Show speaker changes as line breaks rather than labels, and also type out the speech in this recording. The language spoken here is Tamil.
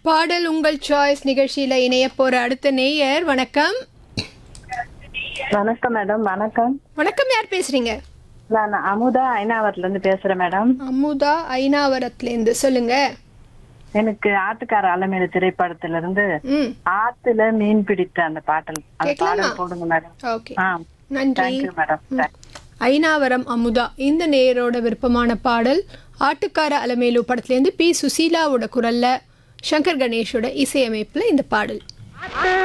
பாடல் உங்கள் சாய்ஸ் நிகழ்ச்சியில இணைய போற அடுத்த நேயர் வணக்கம்
வணக்கம் மேடம் வணக்கம்
வணக்கம் யார் பேசுறீங்க
நான் அமுதா ஐநாவரத்துல இருந்து பேசுறேன் மேடம்
அமுதா ஐநாவரத்துல இருந்து சொல்லுங்க
எனக்கு ஆட்டுக்கார அலமேலு திரைப்படத்துல இருந்து
ம்
ஆத்துல மீன் பிடித்த அந்த பாட்டல் அந்த
கேட்கலாமா?
பாடல் போடுங்க மேடம்
ஓகே
ஆ
நன்றி
தேங்க்யூ மேடம்
ஐநாவரம் அமுதா இந்த நேயரோட விருப்பமான பாடல் ஆட்டுக்கார அலமேலு படத்துலேருந்து பி சுசீலாவோட குரல்ல சங்கர் கணேஷோட இசையமைப்புல இந்த பாடல்